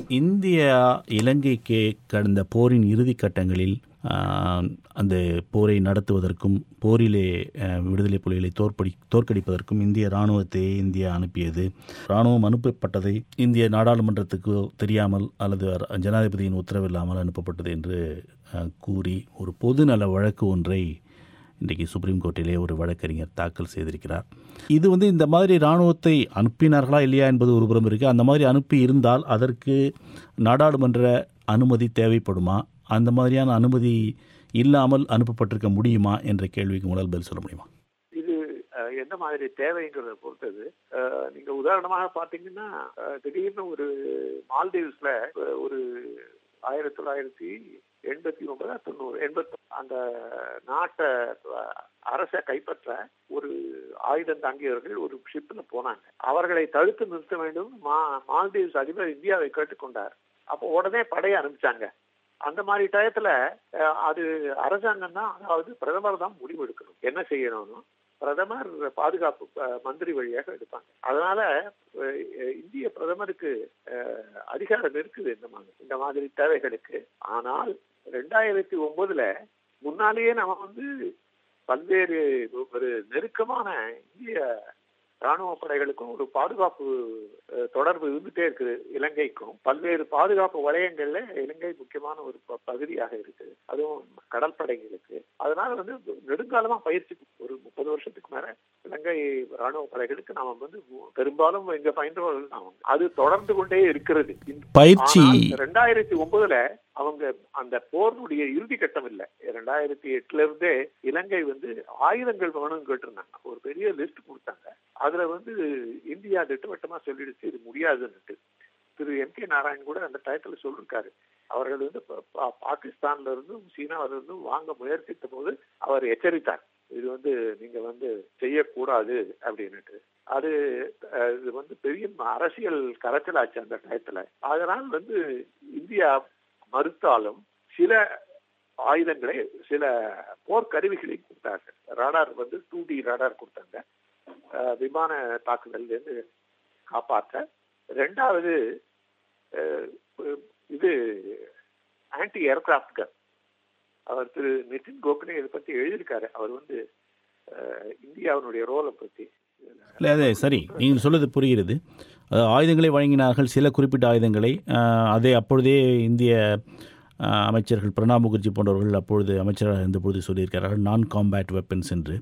India இலங்கைக்கு கடந்த போரின் இறுதி கட்டங்களில் ஆஹ், அந்த போரை நடத்துவதற்கும் போரிலே ஆஹ், விடுதலை புலிகளை தோற்படி தோற்கடிப்பதற்கும் இந்திய இராணுவத்தை இந்தியா அனுப்பியது இராணுவம் அனுப்பப்பட்டதை இந்திய நாடாளுமன்றத்துக்கு தெரியாமல் அல்லது ஜனாதிபதியின் உத்தரவில்லாமல் அனுப்பப்பட்டது என்று ஆஹ், கூறி ஒரு பொதுநல வழக்கு ஒன்றை இன்றைக்கு சுப்ரீம் கோர்ட்டிலே ஒரு வழக்கறிஞர் தாக்கல் செய்திருக்கிறார் இது வந்து இந்த மாதிரி இராணுவத்தை அனுப்பினார்களா இல்லையா என்பது ஒரு புறம் இருக்குது அந்த மாதிரி அனுப்பி இருந்தால் அதற்கு நாடாளுமன்ற அனுமதி தேவைப்படுமா அந்த மாதிரியான அனுமதி இல்லாமல் அனுப்பப்பட்டிருக்க முடியுமா என்ற கேள்விக்கு முதல் பதில் சொல்ல முடியுமா இது அஹ், எந்த மாதிரி தேவைங்கிறத பொறுத்தது அஹ், நீங்க உதாரணமாக பாத்தீங்கன்னா அஹ், திடீர்னு ஒரு மால்தீவ்ஸ்ல அஹ், ஒரு ஆயிரத்தி தொள்ளாயிரத்தி எண்பத்தி ஒன்பதா தொண்ணூறு எண்பத்தி அந்த நாட்டை அஹ், அரசை கைப்பற்ற ஒரு ஆயுதம் தாங்கியவர்கள் ஒரு ஷிப்ல போனாங்க அவர்களை தடுத்து நிறுத்த வேண்டும் மா மால்தீவ்ஸ் அதிபர் இந்தியாவை கேட்டுக்கொண்டார் அப்போ உடனே படையை அனுப்பிச்சாங்க அந்த மாதிரி டயத்துல அஹ், அது அரசாங்கம் தான் அதாவது பிரதமர் தான் முடிவு எடுக்கணும் என்ன செய்யணும்னு பிரதமர் பாதுகாப்பு அஹ், மந்திரி வழியாக எடுப்பாங்க அதனால அஹ், இந்திய பிரதமருக்கு அஹ், அதிகாரம் இருக்குது இந்த மாதிரி இந்த மாதிரி தேவைகளுக்கு ஆனால் ரெண்டாயிரத்தி ஒன்பதுல முன்னாலேயே நம்ம வந்து பல்வேறு ஒரு நெருக்கமான இந்திய ராணுவ படைகளுக்கும் ஒரு பாதுகாப்பு அஹ், தொடர்பு இருந்துட்டே இருக்குது இலங்கைக்கும் பல்வேறு பாதுகாப்பு வலயங்கள்ல இலங்கை முக்கியமான ஒரு ப- பகுதியாக இருக்குது அதுவும் கடற்படைகளுக்கு அதனால வந்து நெடுங்காலமா பயிற்சி ஒரு முப்பது வருஷத்துக்கு மேல இலங்கை ராணுவ படைகளுக்கு நாம வந்து பெரும்பாலும் இங்க பயின்றவர்கள் நாம அது தொடர்ந்து கொண்டே இருக்கிறது இந்த- பயிற்சி ஆனால் ரெண்டாயிரத்தி ஒன்பதுல அவங்க அந்த போர்னுடைய இறுதி கட்டம் இல்ல ரெண்டாயிரத்தி எட்டுல இருந்தே இலங்கை வந்து ஆயுதங்கள் வேணும்னு கேட்டிருந்தாங்க ஒரு பெரிய லிஸ்ட் கொடுத்தாங்க அதுல வந்து இந்தியா திட்டவட்டமா சொல்லிடுச்சு இது முடியாதுன்னுட்டு திரு எம் கே நாராயண் கூட அந்த டயத்துல சொல்லிருக்காரு அவர்கள் வந்து பா- பா- பாகிஸ்தான்ல இருந்தும் சீனாவில இருந்தும் வாங்க முயற்சித்த போது அவர் எச்சரித்தார் இது வந்து நீங்க வந்து செய்யக்கூடாது அப்படின்னுட்டு அது அஹ், இது வந்து பெரிய அரசியல் கரைச்சலாச்சு அந்த டயத்துல அதனால் வந்து இந்தியா மறுத்தாலும் சில ஆயுதங்களை சில போர்க்கருவிகளை கொடுத்தார்கள் ரடார் வந்து டூ டி ரடார் கொடுத்தாங்க அஹ், விமான தாக்குதல்ல இருந்து காப்பாற்ற ரெண்டாவது அஹ், இது ஆன்டி ஏர்கிராஃப்ட் கன் அவர் திரு நிதின் கோகலே இதை பத்தி எழுதியிருக்காரு அவர் வந்து அஹ், இந்தியாவினுடைய ரோலை பத்தி இல்லை அதே சரி நீங்கள் சொல்வது புரிகிறது அஹ், ஆயுதங்களை வழங்கினார்கள் சில குறிப்பிட்ட ஆயுதங்களை அஹ், அதை அப்பொழுதே இந்திய அஹ், அமைச்சர்கள் பிரணாப் முகர்ஜி போன்றவர்கள் அப்பொழுது அமைச்சராக இருந்தபொழுது சொல்லியிருக்கிறார்கள் நான் காம்பேட் வெப்பன்ஸ் என்று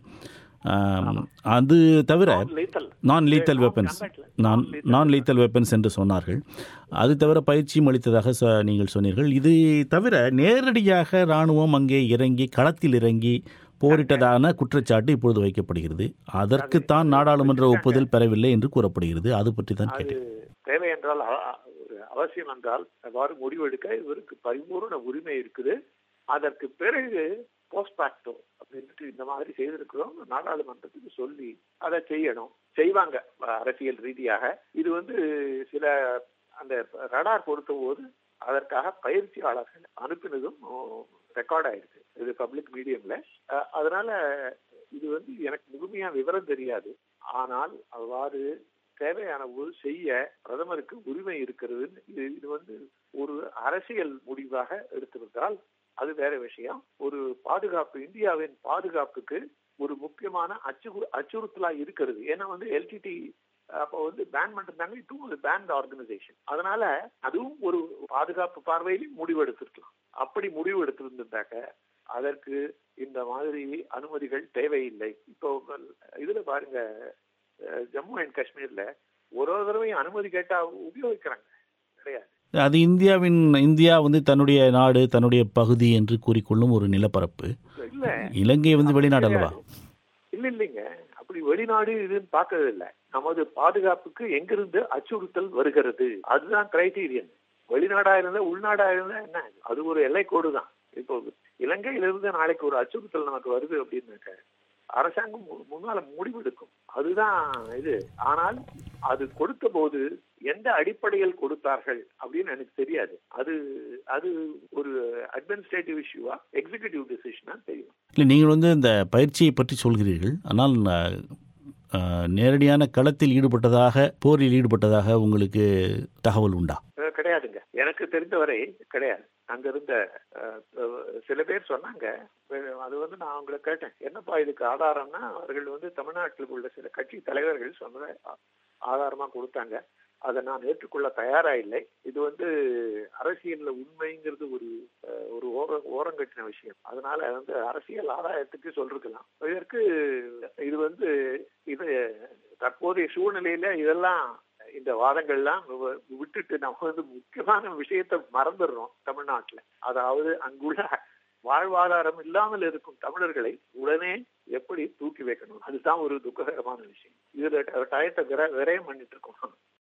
அஹ், அது தவிர lethal. நான் லீத்தல் வெப்பன்ஸ் நான் நான் லீத்தல் வெப்பன்ஸ் என்று சொன்னார்கள் அது தவிர பயிற்சியும் அளித்ததாக ச- நீங்கள் சொன்னீர்கள் இது தவிர நேரடியாக இராணுவம் அங்கே இறங்கி களத்தில் இறங்கி போரிட்டதான குற்றச்சாட்டு இப்பொழுது வைக்கப்படுகிறது அதற்குத்தான் நாடாளுமன்ற ஒப்புதல் பெறவில்லை என்று கூறப்படுகிறது அது பற்றி தான் அது கேட்டேன் தேவை என்றால் அ- அ- ஒரு அவசியம் என்றால் அவ்வாறு முடிவெடுக்க இவருக்கு பரிபூர்ண உரிமை இருக்குது அதற்கு பிறகு போஸ்ட்பாக்டோ அப்படின்ட்டு இந்த மாதிரி செய்திருக்கிறோம் நாடாளுமன்றத்துக்கு சொல்லி அதை செய்யணும் செய்வாங்க அஹ், அரசியல் ரீதியாக இது வந்து சில அந்த ரடார் கொடுத்த போது அதற்காக பயிற்சியாளர்கள் அனுப்பினதும் ரெக்கார்ட் ஆயிருக்கு இது பப்ளிக் மீடியம்ல அஹ், அதனால இது வந்து எனக்கு முழுமையா விவரம் தெரியாது ஆனால் அவ்வாறு தேவையான போது செய்ய பிரதமருக்கு உரிமை இருக்கிறது இது இது வந்து ஒரு அரசியல் முடிவாக எடுத்திருந்தால் அது வேற விஷயம் ஒரு பாதுகாப்பு இந்தியாவின் பாதுகாப்புக்கு ஒரு முக்கியமான அச்சு அச்சுறுத்தலா இருக்கிறது ஏன்னா வந்து எல்டிடி அப்போ வந்து பேன் பண்ணிருந்தாங்க இதுவும் ஒரு பேண்ட் ஆர்கனைசேஷன் அதனால அதுவும் ஒரு பாதுகாப்பு பார்வையிலும் முடிவு எடுத்திருக்கலாம் அப்படி முடிவு எடுத்திருந்தாக்க அதற்கு இந்த மாதிரி அனுமதிகள் தேவையில்லை இப்போ இதுல பாருங்க அஹ், ஜம்மு அண்ட் காஷ்மீர்ல ஒரு ஒரு தடவையும் அனுமதி கேட்டா உபயோகிக்கிறாங்க கிடையாது அது இந்தியாவின் இந்தியா வந்து தன்னுடைய நாடு தன்னுடைய பகுதி என்று கூறிக்கொள்ளும் ஒரு நிலப்பரப்பு இல்ல இலங்கை வந்து வெளிநாடு அல்லவா இல்ல இல்லைங்க அப்படி வெளிநாடு இதுன்னு பார்க்கறது இல்ல நமது பாதுகாப்புக்கு எங்கிருந்து அச்சுறுத்தல் வருகிறது அதுதான் கிரைட்டீரியன் வெளிநாடா இருந்தா உள்நாடா இருந்தா என்ன அது ஒரு எல்லை கோடு தான் இப்போ இலங்கையிலிருந்து நாளைக்கு ஒரு அச்சுறுத்தல் நமக்கு வருது அப்படின்னாக்க அரசாங்கம் மு- முன்னால முடிவெடுக்கும் அதுதான் இது ஆனால் அது கொடுத்த போது எந்த அடிப்படையில் கொடுத்தார்கள் அப்படின்னு எனக்கு தெரியாது அது அது ஒரு அட்மினிஸ்ட்ரேட்டிவ் இஷ்யூவா எக்ஸிகியூட்டிவ் டிசிஷனா தெரியும் இல்லை நீங்கள் வந்து இந்த பயிற்சியை பற்றி சொல்கிறீர்கள் ஆனால் அஹ், அஹ், நேரடியான களத்தில் ஈடுபட்டதாக போரில் ஈடுபட்டதாக உங்களுக்கு தகவல் உண்டா அஹ் கிடையாதுங்க எனக்கு தெரிந்தவரை கிடையாது அங்க இருந்த சில பேர் சொன்னாங்க அது வந்து நான் அவங்கள கேட்டேன் என்னப்பா இதுக்கு ஆதாரம்னா அவர்கள் வந்து தமிழ்நாட்டில் உள்ள சில கட்சி தலைவர்கள் சொன்னதை ஆதாரமா கொடுத்தாங்க அதை நான் ஏற்றுக்கொள்ள தயாரா இல்லை இது வந்து அரசியல்ல உண்மைங்கிறது ஒரு ஒரு ஓர ஓரங்கட்டின விஷயம் அதனால வந்து அரசியல் ஆதாயத்துக்கு சொல்லிருக்கலாம் இதற்கு இது வந்து இது தற்போதைய சூழ்நிலையில இதெல்லாம் இந்த வாதங்கள்லாம் விட்டுட்டு நம்ம வந்து முக்கியமான விஷயத்த மறந்துடுறோம் தமிழ்நாட்டுல அதாவது அங்குள்ள வாழ்வாதாரம் இல்லாமல் இருக்கும் தமிழர்களை உடனே எப்படி தூக்கி வைக்கணும் அதுதான் ஒரு துக்ககரமான விஷயம் இதுல டயத்தை விரயம் பண்ணிட்டு இருக்கோம்